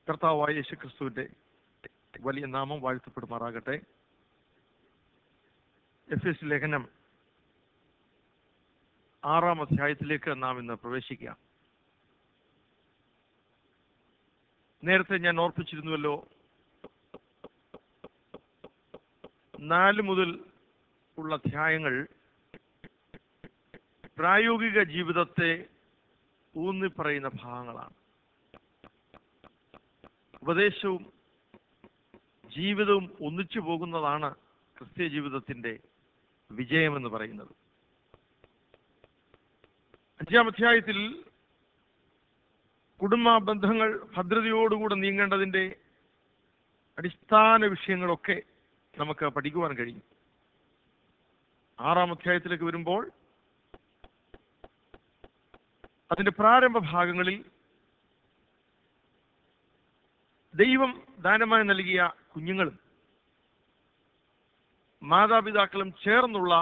കർത്താവായ യേശു ക്രിസ്തുവിന്റെ വലിയ നാമം വാഴ്ത്തപ്പെടുമാറാകട്ടെ എഫ് എസ് ലേഖനം ആറാം അധ്യായത്തിലേക്ക് നാം ഇന്ന് പ്രവേശിക്കാം നേരത്തെ ഞാൻ ഓർപ്പിച്ചിരുന്നുവല്ലോ നാല് മുതൽ ഉള്ള അധ്യായങ്ങൾ പ്രായോഗിക ജീവിതത്തെ ഊന്നി പറയുന്ന ഭാഗങ്ങളാണ് ഉപദേശവും ജീവിതവും ഒന്നിച്ചു പോകുന്നതാണ് ക്രിസ്ത്യ ജീവിതത്തിന്റെ വിജയമെന്ന് പറയുന്നത് അഞ്ചാം അധ്യായത്തിൽ കുടുംബ ബന്ധങ്ങൾ ഭദ്രതയോടുകൂടെ നീങ്ങേണ്ടതിന്റെ അടിസ്ഥാന വിഷയങ്ങളൊക്കെ നമുക്ക് പഠിക്കുവാൻ കഴിയും ആറാം അധ്യായത്തിലേക്ക് വരുമ്പോൾ അതിന്റെ പ്രാരംഭ ഭാഗങ്ങളിൽ ദൈവം ദാനമായി നൽകിയ കുഞ്ഞുങ്ങളും മാതാപിതാക്കളും ചേർന്നുള്ള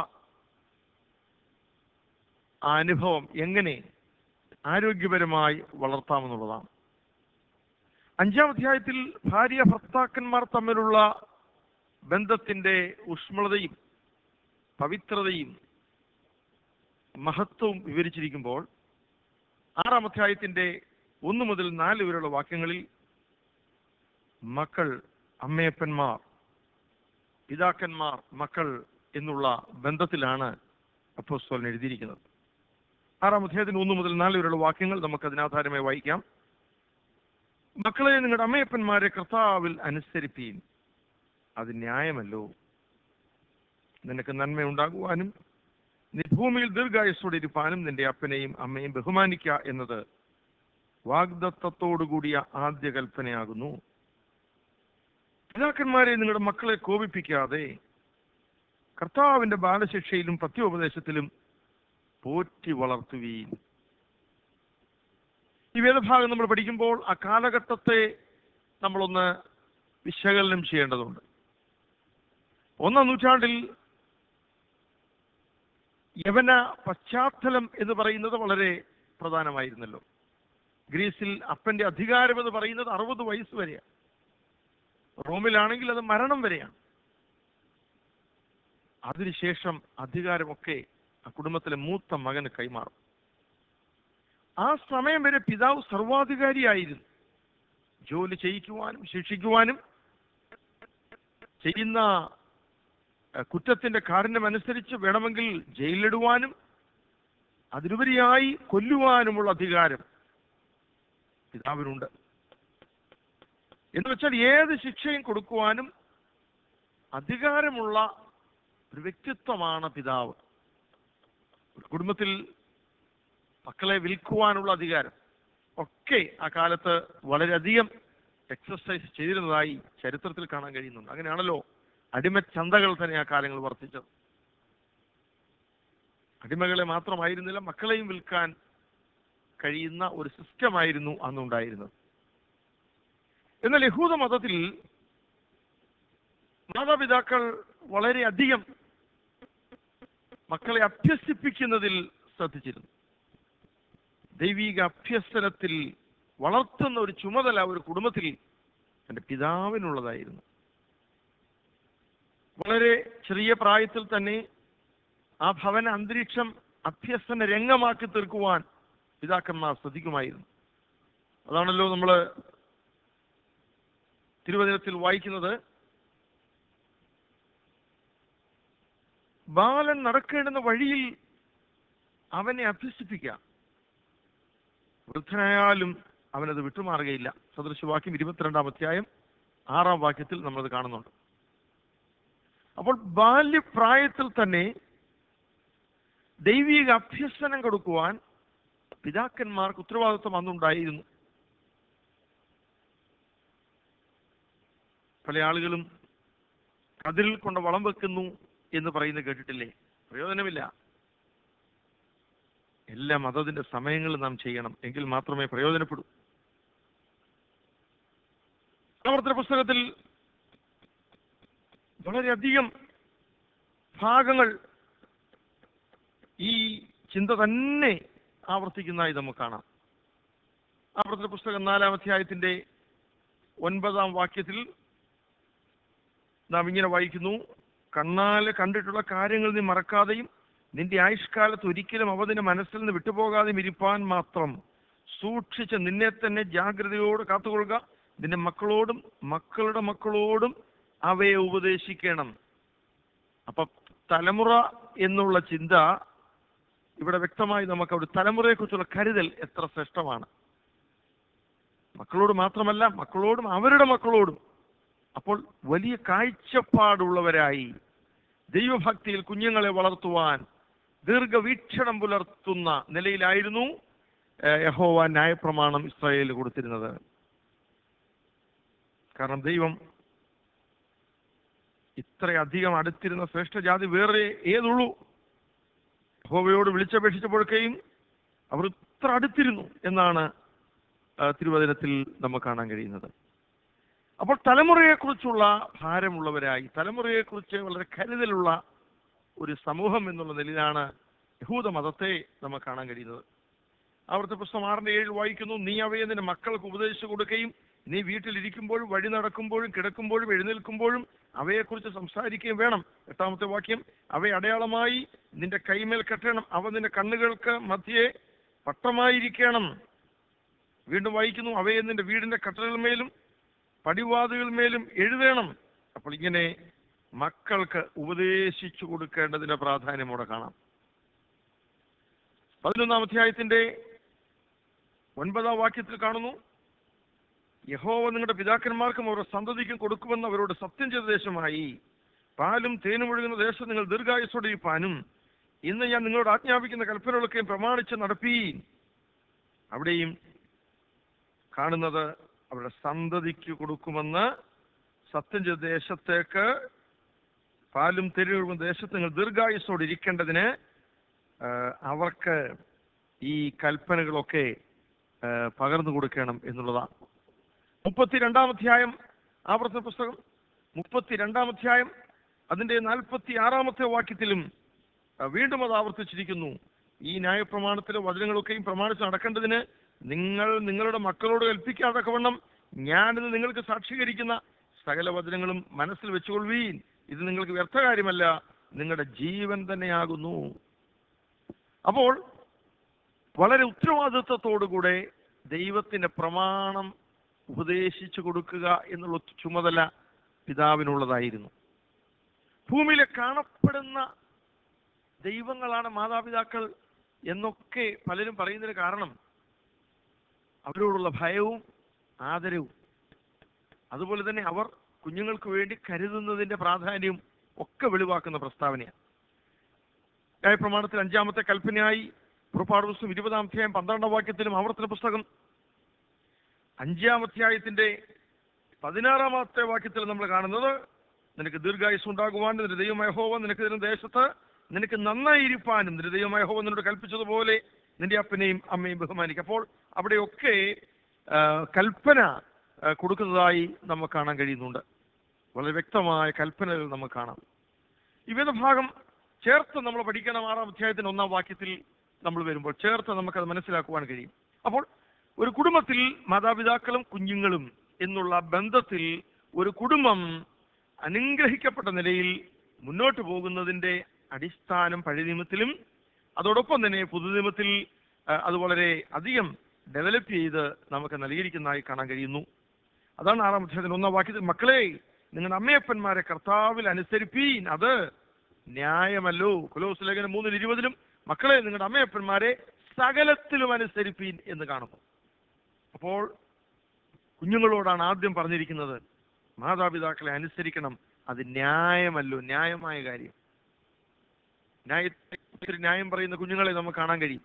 ആ അനുഭവം എങ്ങനെ ആരോഗ്യപരമായി വളർത്താമെന്നുള്ളതാണ് അഞ്ചാം അധ്യായത്തിൽ ഭാര്യ ഭർത്താക്കന്മാർ തമ്മിലുള്ള ബന്ധത്തിന്റെ ഊഷ്മളതയും പവിത്രതയും മഹത്വവും വിവരിച്ചിരിക്കുമ്പോൾ ആറാം അധ്യായത്തിന്റെ ഒന്ന് മുതൽ നാല് വരെയുള്ള വാക്യങ്ങളിൽ മക്കൾ അമ്മയപ്പന്മാർ പിതാക്കന്മാർ മക്കൾ എന്നുള്ള ബന്ധത്തിലാണ് അപ്പോസ്തലൻ എഴുതിയിരിക്കുന്നത് ആറാം അധ്യായത്തിന് ഒന്ന് മുതൽ നാല് വരെയുള്ള വാക്യങ്ങൾ നമുക്ക് അതിനാധാരമായി വായിക്കാം മക്കളെ നിങ്ങളുടെ അമ്മയപ്പന്മാരെ കർത്താവിൽ അനുസരിപ്പീൻ അത് ന്യായമല്ലോ നിനക്ക് നന്മയുണ്ടാകുവാനും നീ ഭൂമിയിൽ ദീർഘായുസോടെ ഇരുപ്പാനും നിന്റെ അപ്പനെയും അമ്മയും ബഹുമാനിക്ക എന്നത് വാഗ്ദത്തത്തോടുകൂടിയ ആദ്യ കൽപ്പനയാകുന്നു പിതാക്കന്മാരെ നിങ്ങളുടെ മക്കളെ കോപിപ്പിക്കാതെ കർത്താവിന്റെ ബാലശിക്ഷയിലും പത്യോപദേശത്തിലും പോറ്റി വളർത്തുകയും ഈ വേദഭാഗം നമ്മൾ പഠിക്കുമ്പോൾ ആ കാലഘട്ടത്തെ നമ്മളൊന്ന് വിശകലനം ചെയ്യേണ്ടതുണ്ട് ഒന്നാം നൂറ്റാണ്ടിൽ യവന പശ്ചാത്തലം എന്ന് പറയുന്നത് വളരെ പ്രധാനമായിരുന്നല്ലോ ഗ്രീസിൽ അപ്പന്റെ അധികാരം എന്ന് പറയുന്നത് അറുപത് വയസ്സ് വരെയാണ് റോമിലാണെങ്കിൽ അത് മരണം വരെയാണ് അതിനുശേഷം അധികാരമൊക്കെ ആ കുടുംബത്തിലെ മൂത്ത മകന് കൈമാറും ആ സമയം വരെ പിതാവ് സർവാധികാരിയായിരുന്നു ജോലി ചെയ്യിക്കുവാനും ശിക്ഷിക്കുവാനും ചെയ്യുന്ന അഹ്, കുറ്റത്തിന്റെ കാഠിന്യം അനുസരിച്ച് വേണമെങ്കിൽ ജയിലിലിടുവാനും അതിലുപരിയായി കൊല്ലുവാനുമുള്ള അധികാരം പിതാവിനുണ്ട് എന്ന് വെച്ചാൽ ഏത് ശിക്ഷയും കൊടുക്കുവാനും അധികാരമുള്ള ഒരു വ്യക്തിത്വമാണ് പിതാവ് ഒരു കുടുംബത്തിൽ മക്കളെ വിൽക്കുവാനുള്ള അധികാരം ഒക്കെ ആ കാലത്ത് വളരെയധികം എക്സസൈസ് ചെയ്തിരുന്നതായി ചരിത്രത്തിൽ കാണാൻ കഴിയുന്നുണ്ട് അങ്ങനെയാണല്ലോ അടിമ ചന്തകൾ തന്നെ ആ കാലങ്ങൾ വർദ്ധിച്ചത് അടിമകളെ മാത്രമായിരുന്നില്ല മക്കളെയും വിൽക്കാൻ കഴിയുന്ന ഒരു സിസ്റ്റമായിരുന്നു അന്നുണ്ടായിരുന്നത് എന്നാൽ യഹൂദ മതത്തിൽ മാതാപിതാക്കൾ വളരെയധികം മക്കളെ അഭ്യസിപ്പിക്കുന്നതിൽ ശ്രദ്ധിച്ചിരുന്നു ദൈവിക അഭ്യസനത്തിൽ വളർത്തുന്ന ഒരു ചുമതല ഒരു കുടുംബത്തിൽ എൻ്റെ പിതാവിനുള്ളതായിരുന്നു വളരെ ചെറിയ പ്രായത്തിൽ തന്നെ ആ ഭവന അന്തരീക്ഷം അഭ്യസന രംഗമാക്കി തീർക്കുവാൻ പിതാക്കന്മാർ ശ്രദ്ധിക്കുമായിരുന്നു അതാണല്ലോ നമ്മൾ തിരുവചനത്തിൽ വായിക്കുന്നത് ബാലൻ നടക്കേണ്ടുന്ന വഴിയിൽ അവനെ അഭ്യസിപ്പിക്കാം വൃദ്ധനായാലും അവനത് വിട്ടുമാറുകയില്ല സദൃശവാക്യം ഇരുപത്തിരണ്ടാം അധ്യായം ആറാം വാക്യത്തിൽ നമ്മളത് കാണുന്നുണ്ട് അപ്പോൾ ബാല്യപ്രായത്തിൽ തന്നെ ദൈവിക അഭ്യസനം കൊടുക്കുവാൻ പിതാക്കന്മാർക്ക് ഉത്തരവാദിത്വം അന്നുണ്ടായിരുന്നു പല ആളുകളും കതിരിൽ കൊണ്ട് വളം വെക്കുന്നു എന്ന് പറയുന്നത് കേട്ടിട്ടില്ലേ പ്രയോജനമില്ല എല്ലാം അതതിന്റെ സമയങ്ങളിൽ നാം ചെയ്യണം എങ്കിൽ മാത്രമേ പ്രയോജനപ്പെടൂ ആവർത്തന പുസ്തകത്തിൽ വളരെയധികം ഭാഗങ്ങൾ ഈ ചിന്ത തന്നെ ആവർത്തിക്കുന്നതായി നമുക്ക് കാണാം ആവർത്തന പുസ്തകം നാലാം അധ്യായത്തിന്റെ ഒൻപതാം വാക്യത്തിൽ നാം ഇങ്ങനെ വായിക്കുന്നു കണ്ണാലെ കണ്ടിട്ടുള്ള കാര്യങ്ങൾ നീ മറക്കാതെയും നിന്റെ ആയുഷ്കാലത്ത് ഒരിക്കലും അവ നിന്റെ മനസ്സിൽ നിന്ന് വിട്ടുപോകാതെയും ഇരിപ്പാൻ മാത്രം സൂക്ഷിച്ച് നിന്നെ തന്നെ ജാഗ്രതയോട് കാത്തുകൊള്ളുക നിന്റെ മക്കളോടും മക്കളുടെ മക്കളോടും അവയെ ഉപദേശിക്കണം അപ്പൊ തലമുറ എന്നുള്ള ചിന്ത ഇവിടെ വ്യക്തമായി നമുക്ക് അവിടെ തലമുറയെക്കുറിച്ചുള്ള കരുതൽ എത്ര ശ്രേഷ്ഠമാണ് മക്കളോട് മാത്രമല്ല മക്കളോടും അവരുടെ മക്കളോടും അപ്പോൾ വലിയ കാഴ്ചപ്പാടുള്ളവരായി ദൈവഭക്തിയിൽ കുഞ്ഞുങ്ങളെ വളർത്തുവാൻ ദീർഘവീക്ഷണം പുലർത്തുന്ന നിലയിലായിരുന്നു ഏഹ്, യഹോവ ന്യായപ്രമാണം ഇസ്രായേലിൽ കൊടുത്തിരുന്നത് കാരണം ദൈവം ഇത്രയധികം അടുത്തിരുന്ന ശ്രേഷ്ഠജാതി വേറെ ഏതുള്ളൂ യഹോവയോട് വിളിച്ചപേക്ഷിച്ചപ്പോഴൊക്കെയും അവർ ഇത്ര അടുത്തിരുന്നു എന്നാണ് ആ, തിരുവചനത്തിൽ നമുക്ക് കാണാൻ കഴിയുന്നത് അപ്പോൾ തലമുറയെക്കുറിച്ചുള്ള ഭാരമുള്ളവരായി തലമുറയെക്കുറിച്ച് വളരെ കരുതലുള്ള ഒരു സമൂഹം എന്നുള്ള നിലയിലാണ് യഹൂദ മതത്തെ നമുക്ക് കാണാൻ കഴിയുന്നത് അവിടുത്തെ പുസ്തകം ആറിന്റെ ഏഴ് വായിക്കുന്നു നീ അവയെ നിന്റെ മക്കൾക്ക് ഉപദേശിച്ചു കൊടുക്കുകയും നീ വീട്ടിലിരിക്കുമ്പോഴും വഴി നടക്കുമ്പോഴും കിടക്കുമ്പോഴും എഴുന്നേൽക്കുമ്പോഴും അവയെക്കുറിച്ച് സംസാരിക്കുകയും വേണം എട്ടാമത്തെ വാക്യം അവയെ അടയാളമായി നിന്റെ കൈമേൽ കെട്ടണം അവ നിന്റെ കണ്ണുകൾക്ക് മധ്യേ പട്ടമായിരിക്കണം വീണ്ടും വായിക്കുന്നു അവയെ നിന്റെ വീടിന്റെ കട്ടലുമേലും പടിവാതുകളുമേലും എഴുതണം അപ്പോൾ ഇങ്ങനെ മക്കൾക്ക് ഉപദേശിച്ചു കൊടുക്കേണ്ടതിന്റെ പ്രാധാന്യം അവിടെ കാണാം പതിനൊന്നാം അധ്യായത്തിന്റെ ഒൻപതാം വാക്യത്തിൽ കാണുന്നു യഹോവ നിങ്ങളുടെ പിതാക്കന്മാർക്കും അവരുടെ സന്തതിക്കും കൊടുക്കുമെന്ന് അവരോട് സത്യം ചെയ്ത ദേശമായി പാലും തേനും ഒഴുകുന്ന ദേശം നിങ്ങൾ ദീർഘായുസോടെ ഇരിപ്പാനും ഇന്ന് ഞാൻ നിങ്ങളോട് ആജ്ഞാപിക്കുന്ന കൽപ്പനകളൊക്കെയും പ്രമാണിച്ച് നടപ്പീൻ അവിടെയും കാണുന്നത് അവരുടെ സന്തതിക്ക് കൊടുക്കുമെന്ന് സത്യം ചെയ്ത ദേശത്തേക്ക് പാലും തേനും ഒഴുകുന്ന ദേശത്ത് നിങ്ങൾ ദീർഘായുസോടെ ഇരിക്കേണ്ടതിന് ആ, അവർക്ക് ഈ കൽപ്പനകളൊക്കെ ആ, പകർന്നു കൊടുക്കണം എന്നുള്ളതാണ് മുപ്പത്തിരണ്ടാം അധ്യായം ആവർത്തന പുസ്തകം മുപ്പത്തിരണ്ടാം അധ്യായം അതിന്റെ നാൽപ്പത്തി ആറാമത്തെ വാക്യത്തിലും ആ, വീണ്ടും അത് ആവർത്തിച്ചിരിക്കുന്നു ഈ ന്യായപ്രമാണത്തിലെ വചനങ്ങളൊക്കെയും പ്രമാണിച്ച് നടക്കേണ്ടതിന് നിങ്ങൾ നിങ്ങളുടെ മക്കളോട് കൽപ്പിക്കാതക്കവണ്ണം ഞാനിന്ന് നിങ്ങൾക്ക് സാക്ഷീകരിക്കുന്ന സകല വചനങ്ങളും മനസ്സിൽ വെച്ചുകൊള്ളുവീൻ ഇത് നിങ്ങൾക്ക് വ്യർത്ഥ കാര്യമല്ല നിങ്ങളുടെ ജീവൻ തന്നെയാകുന്നു അപ്പോൾ വളരെ ഉത്തരവാദിത്വത്തോടുകൂടെ ദൈവത്തിന്റെ പ്രമാണം ഉപദേശിച്ചു കൊടുക്കുക എന്നുള്ള ചുമതല പിതാവിനുള്ളതായിരുന്നു ഭൂമിയിലെ കാണപ്പെടുന്ന ദൈവങ്ങളാണ് മാതാപിതാക്കൾ എന്നൊക്കെ പലരും പറയുന്നതിന് കാരണം അവരോടുള്ള ഭയവും ആദരവും അതുപോലെ തന്നെ അവർ കുഞ്ഞുങ്ങൾക്ക് വേണ്ടി കരുതുന്നതിന്റെ പ്രാധാന്യവും ഒക്കെ വെളിവാക്കുന്ന പ്രസ്താവനയാണ് ന്യായപ്രമാണത്തിൽ അഞ്ചാമത്തെ കൽപ്പനയായി പുറപ്പാട് പുസ്തകം ഇരുപതാം അധ്യായം പന്ത്രണ്ടാം വാക്യത്തിലും ആവർത്തന പുസ്തകം അഞ്ചാം അധ്യായത്തിന്റെ പതിനാറാമത്തെ വാക്യത്തിൽ നമ്മൾ കാണുന്നത് നിനക്ക് ദീർഘായുസ് ഉണ്ടാകുവാൻ നിന്റെ ദൈവമായ ഹോവ നിനക്ക് തരുന്ന ദേശത്ത് നിനക്ക് നന്നായിരിക്കാനും നിന്റെ ദൈവമായ ഹോവ നിന്നോട് കൽപ്പിച്ചതുപോലെ നിന്റെ അപ്പനെയും അമ്മയും ബഹുമാനിക്കും അപ്പോൾ അവിടെയൊക്കെ ആ, കൽപ്പന ആ, കൊടുക്കുന്നതായി നമുക്ക് കാണാൻ കഴിയുന്നുണ്ട് വളരെ വ്യക്തമായ കൽപ്പനകൾ നമുക്ക് കാണാം ഈ വേദഭാഗം ചേർത്ത് നമ്മൾ പഠിക്കണം ആറാം അധ്യായത്തിന്റെ ഒന്നാം വാക്യത്തിൽ നമ്മൾ വരുമ്പോൾ ചേർത്ത് നമുക്കത് മനസ്സിലാക്കുവാൻ കഴിയും അപ്പോൾ ഒരു കുടുംബത്തിൽ മാതാപിതാക്കളും കുഞ്ഞുങ്ങളും എന്നുള്ള ബന്ധത്തിൽ ഒരു കുടുംബം അനുഗ്രഹിക്കപ്പെട്ട നിലയിൽ മുന്നോട്ട് പോകുന്നതിന്റെ അടിസ്ഥാനം പഴയ നിയമത്തിലും അതോടൊപ്പം തന്നെ പുതുനിയമത്തിൽ ആ, അത് വളരെ അധികം ഡെവലപ്പ് ചെയ്ത് നമുക്ക് നൽകിയിരിക്കുന്നതായി കാണാൻ കഴിയുന്നു അതാണ് ആറാം അധ്യായത്തിൽ ഒന്നാം വാക്യത്തിൽ മക്കളെ നിങ്ങളുടെ അമ്മയപ്പന്മാരെ കർത്താവിൽ അനുസരിപ്പീൻ അത് ന്യായമല്ലോ കുലോസ് ലേഖനം മൂന്നിൽ ഇരുപതിലും മക്കളെ നിങ്ങളുടെ അമ്മയപ്പന്മാരെ സകലത്തിലും അനുസരിപ്പീൻ എന്ന് കാണുന്നു അപ്പോൾ കുഞ്ഞുങ്ങളോടാണ് ആദ്യം പറഞ്ഞിരിക്കുന്നത് മാതാപിതാക്കളെ അനുസരിക്കണം അത് ന്യായമല്ലോ ന്യായമായ കാര്യം ന്യായത്തിൽ ന്യായം പറയുന്ന കുഞ്ഞുങ്ങളെ നമുക്ക് കാണാൻ കഴിയും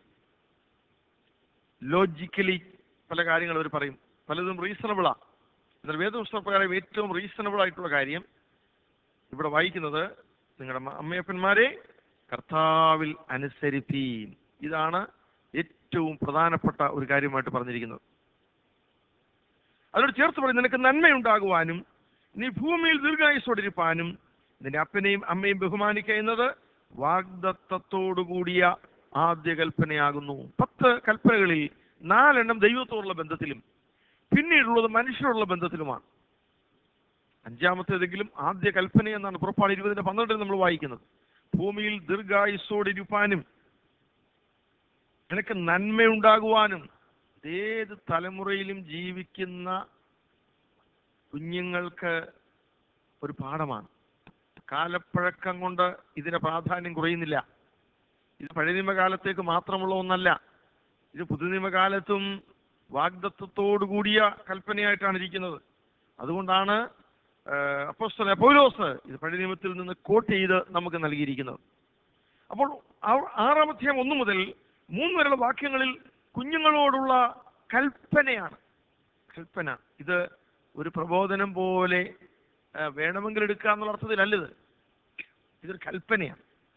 ലോജിക്കലി പല കാര്യങ്ങൾ അവർ പറയും പലതും റീസണബിളാ എന്നാൽ വേദപുസ്തകപ്രകാരം ഏറ്റവും റീസണബിൾ ആയിട്ടുള്ള കാര്യം ഇവിടെ വായിക്കുന്നത് നിങ്ങളുടെ മ- അമ്മയപ്പന്മാരെ കർത്താവിൽ അനുസരിപ്പീൻ ഇതാണ് ഏറ്റവും പ്രധാനപ്പെട്ട ഒരു കാര്യമായിട്ട് പറഞ്ഞിരിക്കുന്നത് അതിനോട് ചേർത്ത് പറയും നിനക്ക് നന്മയുണ്ടാകുവാനും നീ ഭൂമിയിൽ ദീർഘായുസോടിരിപ്പാനും നിന്റെ അപ്പനെയും അമ്മയും ബഹുമാനിക്കുക എന്നത് വാഗ്ദത്തത്തോടുകൂടിയ ആദ്യ കൽപ്പനയാകുന്നു പത്ത് കൽപ്പനകളിൽ നാലെണ്ണം ദൈവത്തോടുള്ള ബന്ധത്തിലും പിന്നീടുള്ളത് മനുഷ്യരുള്ള ബന്ധത്തിലുമാണ് അഞ്ചാമത്തേതെങ്കിലും ആദ്യ കൽപ്പന എന്നാണ് പുറപ്പാട് ഇരുപതിന്റെ പന്ത്രണ്ടിൽ നമ്മൾ വായിക്കുന്നത് ഭൂമിയിൽ ദീർഘായുസോടിരുപ്പാനും നിനക്ക് നന്മയുണ്ടാകുവാനും ഏത് തലമുറയിലും ജീവിക്കുന്ന കുഞ്ഞുങ്ങൾക്ക് ഒരു പാഠമാണ് കാലപ്പഴക്കം കൊണ്ട് ഇതിന്റെ പ്രാധാന്യം കുറയുന്നില്ല ഇത് പഴയ നിയമകാലത്തേക്ക് മാത്രമുള്ള ഒന്നല്ല ഇത് പുതുനിയമകാലത്തും വാഗ്ദത്വത്തോടു കൂടിയ കൽപ്പനയായിട്ടാണ് ഇരിക്കുന്നത് അതുകൊണ്ടാണ് അപ്പോസ്തല പൗലോസ് ഇത് പഴയ നിയമത്തിൽ നിന്ന് കോട്ട് ചെയ്ത് നമുക്ക് നൽകിയിരിക്കുന്നത് അപ്പോൾ ആ- ആറാം അധ്യായം ഒന്നു മുതൽ മൂന്ന് വരെയുള്ള വാക്യങ്ങളിൽ കുഞ്ഞുങ്ങളോടുള്ള കൽപ്പനയാണ് കൽപ്പന ഇത് ഒരു പ്രബോധനം പോലെ ആ, വേണമെങ്കിൽ എടുക്കുക എന്നുള്ള അർത്ഥത്തിലല്ല ഇത് ഇതൊരു കൽപ്പനയാണ്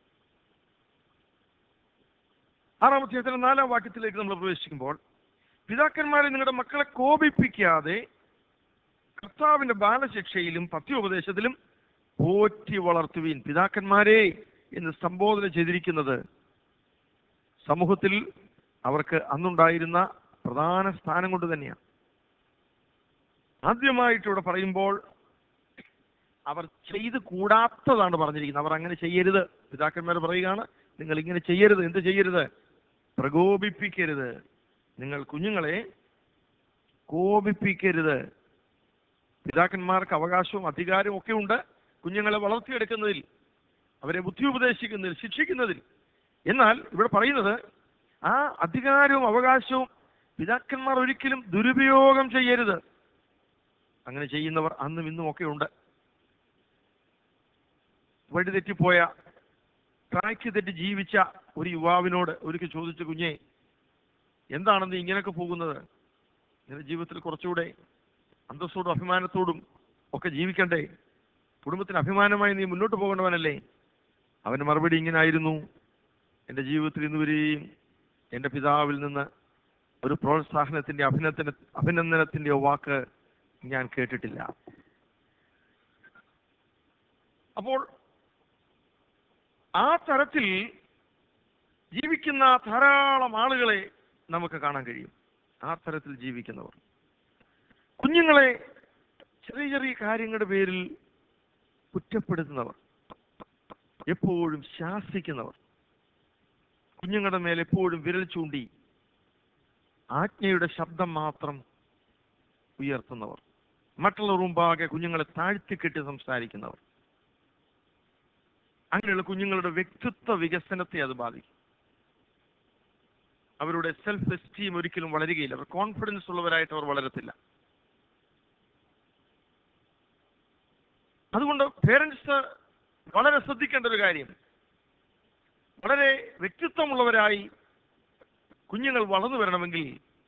ആറാം അധ്യായത്തിലെ നാലാം വാക്യത്തിലേക്ക് നമ്മൾ പ്രവേശിക്കുമ്പോൾ പിതാക്കന്മാരെ നിങ്ങളുടെ മക്കളെ കോപിപ്പിക്കാതെ കർത്താവിന്റെ ബാലശിക്ഷയിലും പത്യോപദേശത്തിലും പോറ്റി വളർത്തുവീൻ പിതാക്കന്മാരെ എന്ന് സംബോധന ചെയ്തിരിക്കുന്നത് സമൂഹത്തിൽ അവർക്ക് അന്നുണ്ടായിരുന്ന പ്രധാന സ്ഥാനം കൊണ്ട് തന്നെയാണ് ആദ്യമായിട്ട് ഇവിടെ പറയുമ്പോൾ അവർ ചെയ്ത് കൂടാത്തതാണ് പറഞ്ഞിരിക്കുന്നത് അവർ അങ്ങനെ ചെയ്യരുത് പിതാക്കന്മാർ പറയുകയാണ് നിങ്ങൾ ഇങ്ങനെ ചെയ്യരുത് എന്ത് ചെയ്യരുത് പ്രകോപിപ്പിക്കരുത് നിങ്ങൾ കുഞ്ഞുങ്ങളെ കോപിപ്പിക്കരുത് പിതാക്കന്മാർക്ക് അവകാശവും അധികാരവും ഒക്കെ ഉണ്ട് കുഞ്ഞുങ്ങളെ വളർത്തിയെടുക്കുന്നതിൽ അവരെ ബുദ്ധി ഉപദേശിക്കുന്നതിൽ ശിക്ഷിക്കുന്നതിൽ എന്നാൽ ഇവിടെ പറയുന്നത് ആ അധികാരവും അവകാശവും പിതാക്കന്മാർ ഒരിക്കലും ദുരുപയോഗം ചെയ്യരുത് അങ്ങനെ ചെയ്യുന്നവർ അന്നും ഇന്നും ഒക്കെ ഉണ്ട് വഴിതെറ്റിപ്പോയ ട്രാക്ക് തെറ്റി ജീവിച്ച ഒരു യുവാവിനോട് ഒരിക്കൽ ചോദിച്ചു കുഞ്ഞെ എന്താണ് നീ ഇങ്ങനെയൊക്കെ പോകുന്നത് നിന്റെ ജീവിതത്തിൽ കുറച്ചുകൂടെ അന്തസ്സോടും അഭിമാനത്തോടും ഒക്കെ ജീവിക്കണ്ടേ കുടുംബത്തിന് അഭിമാനമായി നീ മുന്നോട്ട് പോകേണ്ടവനല്ലേ അവന്റെ മറുപടി ഇങ്ങനെ ആയിരുന്നു എൻ്റെ ജീവിതത്തിൽ ഇന്നുവരെയും എൻ്റെ പിതാവിൽ നിന്ന് ഒരു പ്രോത്സാഹനത്തിന്റെ അഭിനന്ദന അഭിനന്ദനത്തിന്റെ വാക്ക് ഞാൻ കേട്ടിട്ടില്ല അപ്പോൾ ആ തരത്തിൽ ജീവിക്കുന്ന ധാരാളം ആളുകളെ നമുക്ക് കാണാൻ കഴിയും ആ തരത്തിൽ ജീവിക്കുന്നവർ കുഞ്ഞുങ്ങളെ ചെറിയ ചെറിയ കാര്യങ്ങളുടെ പേരിൽ കുറ്റപ്പെടുത്തുന്നവർ എപ്പോഴും ശാസിക്കുന്നവർ കുഞ്ഞുങ്ങളുടെ മേൽ എപ്പോഴും വിരൽ ചൂണ്ടി ആജ്ഞയുടെ ശബ്ദം മാത്രം ഉയർത്തുന്നവർ മറ്റുള്ളവർ മുമ്പാകെ കുഞ്ഞുങ്ങളെ താഴ്ത്തിക്കെട്ടി സംസാരിക്കുന്നവർ അങ്ങനെയുള്ള കുഞ്ഞുങ്ങളുടെ വ്യക്തിത്വ വികസനത്തെ അത് ബാധിക്കും അവരുടെ സെൽഫ് എസ്റ്റീം ഒരിക്കലും വളരുകയില്ല അവർ കോൺഫിഡൻസ് ഉള്ളവരായിട്ട് അവർ വളരത്തില്ല അതുകൊണ്ട് പേരൻസ് വളരെ ശ്രദ്ധിക്കേണ്ട ഒരു കാര്യം വളരെ വ്യക്തിത്വമുള്ളവരായി കുഞ്ഞുങ്ങൾ വളർന്നു വരണമെങ്കിൽ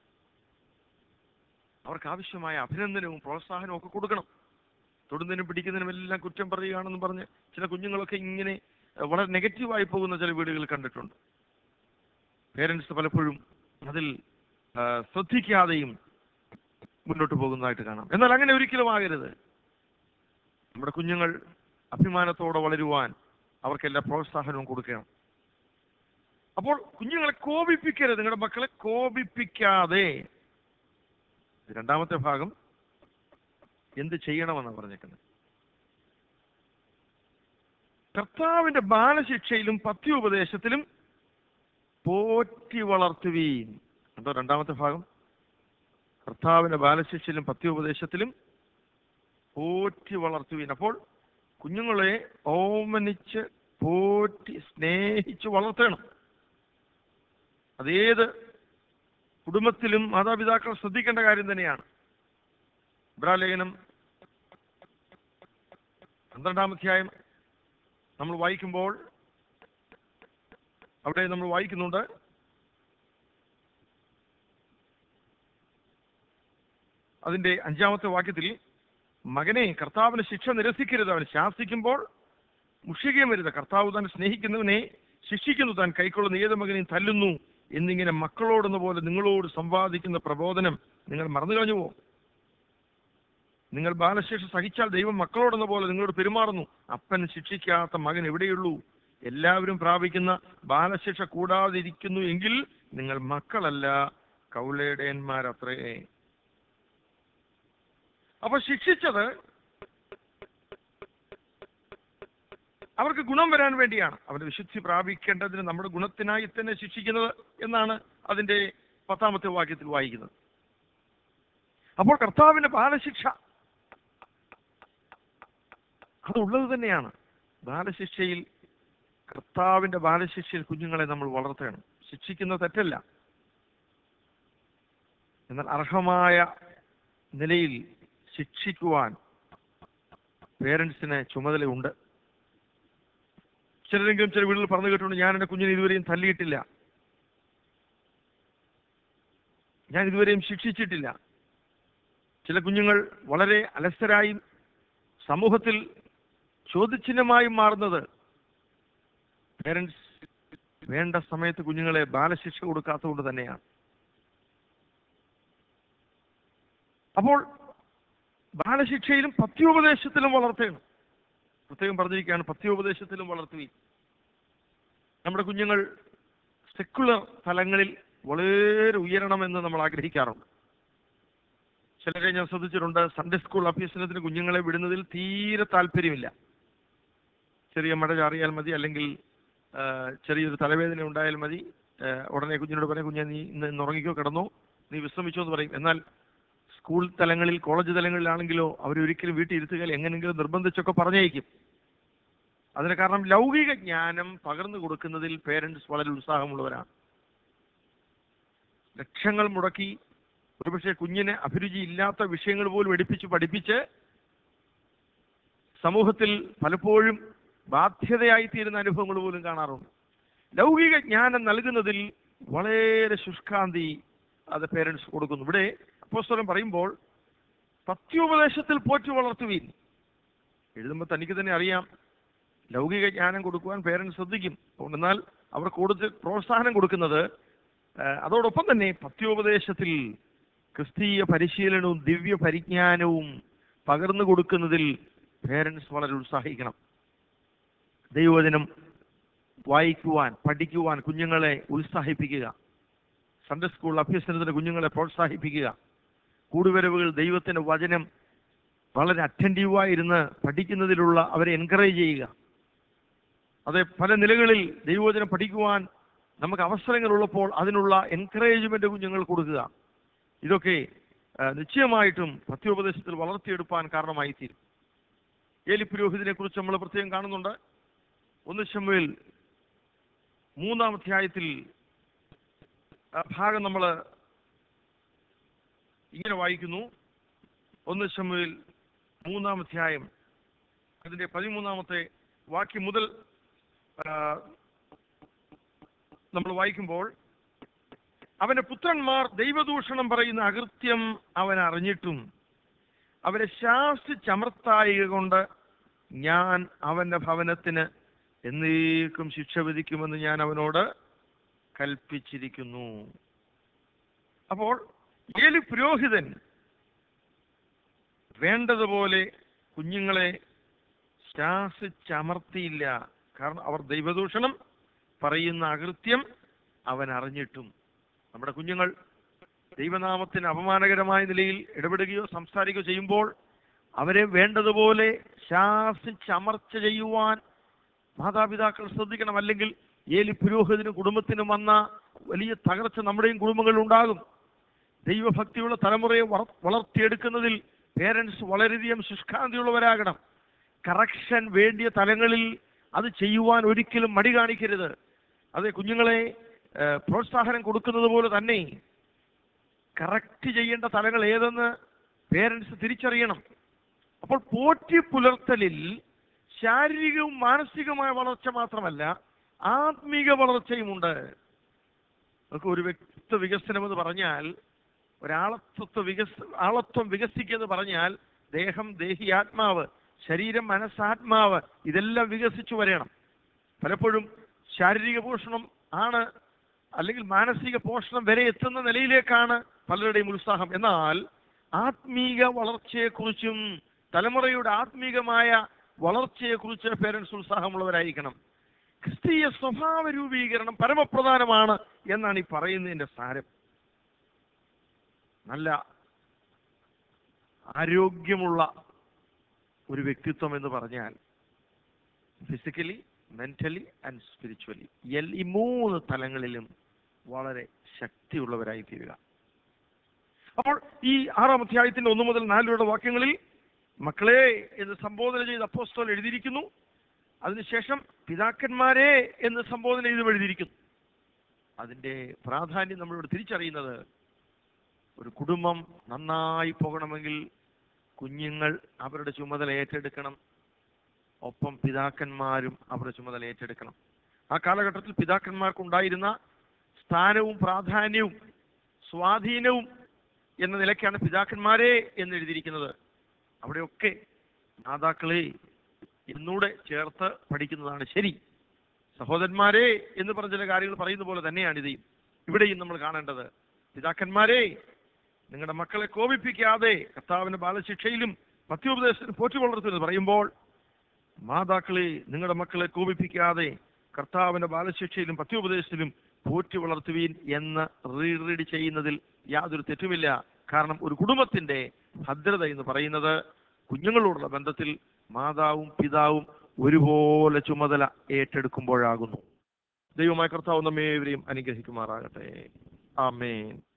അവർക്ക് ആവശ്യമായ അഭിനന്ദനവും പ്രോത്സാഹനവും ഒക്കെ കൊടുക്കണം തൊടുന്നതിനും പിടിക്കുന്നതിനും എല്ലാം കുറ്റം പറയുകയാണെന്ന് പറഞ്ഞ് ചില കുഞ്ഞുങ്ങളൊക്കെ ഇങ്ങനെ അഹ് വളരെ നെഗറ്റീവായി പോകുന്ന ചില വീടുകൾ കണ്ടിട്ടുണ്ട് പേരൻസ് പലപ്പോഴും അതിൽ ആ, ശ്രദ്ധിക്കാതെയും മുന്നോട്ട് പോകുന്നതായിട്ട് കാണാം എന്നാൽ അങ്ങനെ ഒരിക്കലും ആകരുത് നമ്മുടെ കുഞ്ഞുങ്ങൾ അഭിമാനത്തോടെ വളരുവാൻ അവർക്ക് എല്ലാ പ്രോത്സാഹനവും കൊടുക്കണം അപ്പോൾ കുഞ്ഞുങ്ങളെ കോപിപ്പിക്കരുത് നിങ്ങളുടെ മക്കളെ കോപിപ്പിക്കാതെ രണ്ടാമത്തെ ഭാഗം എന്ത് ചെയ്യണമെന്നാണ് പറഞ്ഞേക്കുന്നത് കർത്താവിന്റെ ബാലശിക്ഷയിലും പത്യോപദേശത്തിലും പോറ്റി വളർത്തുവീൻ എന്തോ രണ്ടാമത്തെ ഭാഗം കർത്താവിന്റെ ബാലശിക്ഷയിലും പത്യോപദേശത്തിലും പോറ്റി വളർത്തുവീൻ അപ്പോൾ കുഞ്ഞുങ്ങളെ ഓമനിച്ച് പോറ്റി സ്നേഹിച്ച് വളർത്തണം അതേത് കുടുംബത്തിലും മാതാപിതാക്കൾ ശ്രദ്ധിക്കേണ്ട കാര്യം തന്നെയാണ് ഇബ്രാലേഖനം പന്ത്രണ്ടാം അധ്യായം നമ്മൾ വായിക്കുമ്പോൾ അവിടെ നമ്മൾ വായിക്കുന്നുണ്ട് അതിന്റെ അഞ്ചാമത്തെ വാക്യത്തിൽ മകനെ കർത്താവിന് ശിക്ഷ നിരസിക്കരുത് അവൻ ശാസിക്കുമ്പോൾ മുഷികയും വരുത് കർത്താവ് താൻ സ്നേഹിക്കുന്നവനെ ശിക്ഷിക്കുന്നു താൻ കൈക്കൊള്ളുന്ന ഏത് മകനെയും തല്ലുന്നു എന്നിങ്ങനെ മക്കളോടെന്ന പോലെ നിങ്ങളോട് സംവാദിക്കുന്ന പ്രബോധനം നിങ്ങൾ മറന്നു കളഞ്ഞുവോ നിങ്ങൾ ബാലശിക്ഷ സഹിച്ചാൽ ദൈവം മക്കളോടെന്ന പോലെ നിങ്ങളോട് പെരുമാറുന്നു അപ്പൻ ശിക്ഷിക്കാത്ത മകൻ എവിടെയുള്ളൂ എല്ലാവരും പ്രാപിക്കുന്ന ബാലശിക്ഷ കൂടാതിരിക്കുന്നു എങ്കിൽ നിങ്ങൾ മക്കളല്ല കൗലേടയന്മാരത്രേ അപ്പൊ ശിക്ഷിച്ചത് അവർക്ക് ഗുണം വരാൻ വേണ്ടിയാണ് അവർ വിശുദ്ധി പ്രാപിക്കേണ്ടതിന് നമ്മുടെ ഗുണത്തിനായി തന്നെ ശിക്ഷിക്കുന്നത് എന്നാണ് അതിന്റെ പത്താമത്തെ വാക്യത്തിൽ വായിക്കുന്നത് അപ്പോൾ കർത്താവിന്റെ ബാലശിക്ഷ അതുള്ളത് തന്നെയാണ് ബാലശിക്ഷയിൽ കർത്താവിന്റെ ബാലശിക്ഷയിൽ കുഞ്ഞുങ്ങളെ നമ്മൾ വളർത്തണം ശിക്ഷിക്കുന്ന തെറ്റല്ല എന്നാൽ അർഹമായ നിലയിൽ ശിക്ഷിക്കുവാൻ പേരൻസിന് ചുമതലയുണ്ട് ചിലരെങ്കിലും ചില വീടുകളിൽ പറഞ്ഞു കേട്ടിട്ടുണ്ട് ഞാൻ എൻ്റെ കുഞ്ഞിനെ ഇതുവരെയും തല്ലിയിട്ടില്ല ഞാൻ ഇതുവരെയും ശിക്ഷിച്ചിട്ടില്ല ചില കുഞ്ഞുങ്ങൾ വളരെ അലസരായും സമൂഹത്തിൽ ചോദ്യചിഹ്നമായും മാറുന്നത് പേരൻസ് വേണ്ട സമയത്ത് കുഞ്ഞുങ്ങളെ ബാലശിക്ഷ കൊടുക്കാത്തതുകൊണ്ട് തന്നെയാണ് അപ്പോൾ ബാലശിക്ഷയിലും പത്യോപദേശത്തിലും വളർത്തണം പ്രത്യേകം പറഞ്ഞിരിക്കുകയാണ് പത്യോപദേശത്തിലും വളർത്തുകയും നമ്മുടെ കുഞ്ഞുങ്ങൾ സെക്കുലർ തലങ്ങളിൽ വളരെ ഉയരണമെന്ന് നമ്മൾ ആഗ്രഹിക്കാറുണ്ട് ചിലരെ ഞാൻ ശ്രദ്ധിച്ചിട്ടുണ്ട് സൺഡേ സ്കൂൾ അഭ്യസനത്തിന് കുഞ്ഞുങ്ങളെ വിടുന്നതിൽ തീരെ താല്പര്യമില്ല ചെറിയ മഴ ചാറിയാൽ മതി അല്ലെങ്കിൽ ആ, ചെറിയൊരു തലവേദന ഉണ്ടായാൽ മതി ആ, ഉടനെ കുഞ്ഞിനോട് പറയും കുഞ്ഞെ നീ ഇന്ന് ഇന്ന് ഉറങ്ങിക്കോ കിടന്നോ നീ വിശ്രമിച്ചോ എന്ന് പറയും എന്നാൽ സ്കൂൾ തലങ്ങളിൽ കോളേജ് തലങ്ങളിലാണെങ്കിലോ അവരൊരിക്കലും വീട്ടിൽ ഇരുത്തുകയിൽ എങ്ങനെയെങ്കിലും നിർബന്ധിച്ചൊക്കെ പറഞ്ഞയക്കും അതിന് കാരണം ലൗകിക ജ്ഞാനം പകർന്നു കൊടുക്കുന്നതിൽ പേരൻസ് വളരെ ഉത്സാഹമുള്ളവരാണ് ലക്ഷങ്ങൾ മുടക്കി ഒരുപക്ഷെ കുഞ്ഞിന് അഭിരുചി ഇല്ലാത്ത വിഷയങ്ങൾ പോലും എടുപ്പിച്ച് പഠിപ്പിച്ച് സമൂഹത്തിൽ പലപ്പോഴും ബാധ്യതയായിത്തീരുന്ന അനുഭവങ്ങൾ പോലും കാണാറുണ്ട് ലൗകിക ജ്ഞാനം നൽകുന്നതിൽ വളരെ ശുഷ്കാന്തി അത് പേരൻസ് കൊടുക്കുന്നു ഇവിടെ അപ്പോസ്തലൻ പറയുമ്പോൾ പത്യോപദേശത്തിൽ പോറ്റി വളർത്തുവീൻ എഴുതുമ്പോൾ തനിക്ക് തന്നെ അറിയാം ലൗകിക ജ്ഞാനം കൊടുക്കുവാൻ പേരൻസ് ശ്രദ്ധിക്കും അതുകൊണ്ട് എന്നാൽ അവർ കൂടുതൽ പ്രോത്സാഹനം കൊടുക്കുന്നത് ആ, അതോടൊപ്പം തന്നെ പത്യോപദേശത്തിൽ ക്രിസ്തീയ പരിശീലനവും ദിവ്യ പരിജ്ഞാനവും പകർന്നു കൊടുക്കുന്നതിൽ പേരൻസ് വളരെ ഉത്സാഹിക്കണം ദൈവവചനം വായിക്കുവാൻ പഠിക്കുവാൻ കുഞ്ഞുങ്ങളെ ഉത്സാഹിപ്പിക്കുക സൺഡേ സ്കൂൾ അഭ്യസനത്തിന് കുഞ്ഞുങ്ങളെ പ്രോത്സാഹിപ്പിക്കുക കൂടുവരവുകൾ ദൈവത്തിന്റെ വചനം വളരെ അറ്റൻറ്റീവായിരുന്ന് പഠിക്കുന്നതിലുള്ള അവരെ എൻകറേജ് ചെയ്യുക അതെ പല നിലകളിൽ ദൈവവചനം പഠിക്കുവാൻ നമുക്ക് അവസരങ്ങളുള്ളപ്പോൾ അതിനുള്ള എൻകറേജ്മെന്റ് കുഞ്ഞുങ്ങൾ കൊടുക്കുക ഇതൊക്കെ ആ, നിശ്ചയമായിട്ടും പത്യോപദേശത്തിൽ വളർത്തിയെടുപ്പാൻ കാരണമായി തീരും ഏലി പുരോഹിതനെ കുറിച്ച് നമ്മൾ പ്രത്യേകം കാണുന്നുണ്ട് ഒന്ന് ശമുവേൽ മൂന്നാം അധ്യായത്തിൽ ആ ഭാഗം നമ്മൾ ഇങ്ങനെ വായിക്കുന്നു ഒന്ന് ശമുവേൽ മൂന്നാം അധ്യായം അതിന്റെ പതിമൂന്നാമത്തെ വാക്യം മുതൽ നമ്മൾ വായിക്കുമ്പോൾ അവന്റെ പുത്രന്മാർ ദൈവദൂഷണം പറയുന്ന അകൃത്യം അവൻ അറിഞ്ഞിട്ടും അവരെ ശാസിച്ചമർത്തായിക കൊണ്ട് ഞാൻ അവന്റെ ഭവനത്തിന് എന്നേക്കും ശിക്ഷ വിധിക്കുമെന്ന് ഞാൻ അവനോട് കൽപ്പിച്ചിരിക്കുന്നു അപ്പോൾ ഏലി പുരോഹിതൻ വേണ്ടതുപോലെ കുഞ്ഞുങ്ങളെ ശാസിച്ചമർത്തിയില്ല കാരണം അവർ ദൈവദൂഷണം പറയുന്ന അകൃത്യം അവൻ അറിഞ്ഞിട്ടും നമ്മുടെ കുഞ്ഞുങ്ങൾ ദൈവനാമത്തിന് അപമാനകരമായ നിലയിൽ ഇടപെടുകയോ സംസാരിക്കുകയോ ചെയ്യുമ്പോൾ അവരെ വേണ്ടതുപോലെ ശാസിച്ചമർച്ച ചെയ്യുവാൻ മാതാപിതാക്കൾ ശ്രദ്ധിക്കണം അല്ലെങ്കിൽ ഏലി പുരോഹിതനും കുടുംബത്തിനും വന്ന വലിയ തകർച്ച നമ്മുടെയും കുടുംബങ്ങളിൽ ഉണ്ടാകും ദൈവഭക്തിയുള്ള തലമുറയെ വളർ- വളർത്തിയെടുക്കുന്നതിൽ പേരൻസ് വളരെയധികം ശുഷ്കാന്തിയുള്ളവരാകണം കറക്ഷൻ വേണ്ടിയ തലങ്ങളിൽ അത് ചെയ്യുവാൻ ഒരിക്കലും മടി കാണിക്കരുത് അത് കുഞ്ഞുങ്ങളെ ഏഹ്, പ്രോത്സാഹനം കൊടുക്കുന്നത് പോലെ തന്നെ കറക്റ്റ് ചെയ്യേണ്ട തലങ്ങൾ ഏതെന്ന് പേരൻസ് തിരിച്ചറിയണം അപ്പോൾ പോറ്റി പുലർത്തലിൽ ശാരീരികവും മാനസികമായ വളർച്ച മാത്രമല്ല ആത്മീക വളർച്ചയുമുണ്ട് നമുക്ക് ഒരു വ്യക്തിത്വ വികസനം എന്ന് പറഞ്ഞാൽ ഒരാളത്വ വികസ ആളത്വം വികസിക്കുക എന്ന് പറഞ്ഞാൽ ദേഹം ദേഹി ആത്മാവ് ശരീരം മനസ്സാത്മാവ് ഇതെല്ലാം വികസിച്ചു വരണം പലപ്പോഴും ശാരീരിക പോഷണം ആണ് അല്ലെങ്കിൽ മാനസിക പോഷണം വരെ എത്തുന്ന നിലയിലേക്കാണ് പലരുടെയും ഉത്സാഹം എന്നാൽ ആത്മീക വളർച്ചയെക്കുറിച്ചും തലമുറയുടെ ആത്മീകമായ വളർച്ചയെക്കുറിച്ച് പേരൻസ് ഉത്സാഹമുള്ളവരായിരിക്കണം ക്രിസ്തീയ സ്വഭാവ രൂപീകരണം പരമപ്രധാനമാണ് എന്നാണ് ഈ പറയുന്നതിന്റെ സാരം നല്ല ആരോഗ്യമുള്ള ഒരു വ്യക്തിത്വം എന്ന് പറഞ്ഞാൽ ഫിസിക്കലി മെന്റലി ആൻഡ് സ്പിരിച്വലി ഈ മൂന്ന് തലങ്ങളിലും വളരെ ശക്തിയുള്ളവരായി തീരുക അപ്പോൾ ഈ ആറാം അധ്യായത്തിന്റെ ഒന്ന് മുതൽ നാലുവരുടെ വാക്യങ്ങളിൽ മക്കളെ എന്ന് സംബോധന ചെയ്ത് അപ്പോസ്തോൽ എഴുതിയിരിക്കുന്നു അതിനുശേഷം പിതാക്കന്മാരെ എന്ന് സംബോധന ചെയ്ത് എഴുതിയിരിക്കുന്നു അതിന്റെ പ്രാധാന്യം നമ്മളിവിടെ തിരിച്ചറിയുന്നത് ഒരു കുടുംബം നന്നായി പോകണമെങ്കിൽ കുഞ്ഞുങ്ങൾ അവരുടെ ചുമതല ഏറ്റെടുക്കണം ഒപ്പം പിതാക്കന്മാരും അവരുടെ ചുമതല ഏറ്റെടുക്കണം ആ കാലഘട്ടത്തിൽ പിതാക്കന്മാർക്കുണ്ടായിരുന്ന സ്ഥാനവും പ്രാധാന്യവും സ്വാധീനവും എന്ന നിലയ്ക്കാണ് പിതാക്കന്മാരെ എന്ന് എഴുതിയിരിക്കുന്നത് അവിടെയൊക്കെ മാതാക്കളെ എന്നൂടെ ചേർത്ത് പഠിക്കുന്നതാണ് ശരി സഹോദരന്മാരെ എന്ന് പറഞ്ഞ ചില കാര്യങ്ങൾ പറയുന്ന പോലെ തന്നെയാണ് ഇത് ഇവിടെയും നമ്മൾ കാണേണ്ടത് പിതാക്കന്മാരെ നിങ്ങളുടെ മക്കളെ കോപിപ്പിക്കാതെ കർത്താവിന്റെ ബാലശിക്ഷയിലും പത്യോപദേശത്തിനും പോറ്റി വളർത്തുന്നത് പറയുമ്പോൾ മാതാക്കളെ നിങ്ങളുടെ മക്കളെ കോപിപ്പിക്കാതെ കർത്താവിന്റെ ബാലശിക്ഷയിലും പത്യോപദേശത്തിലും പോറ്റി വളർത്തുവീൻ എന്ന് റീറീഡ് ചെയ്യുന്നതിൽ യാതൊരു തെറ്റുമില്ല കാരണം ഒരു കുടുംബത്തിന്റെ ഭദ്രത എന്ന് പറയുന്നത് കുഞ്ഞുങ്ങളോടുള്ള ബന്ധത്തിൽ മാതാവും പിതാവും ഒരുപോലെ ചുമതല ഏറ്റെടുക്കുമ്പോഴാകുന്നു ദൈവമായ കർത്താവ് നമ്മേവരെയും അനുഗ്രഹിക്കുമാറാകട്ടെ ആമേൻ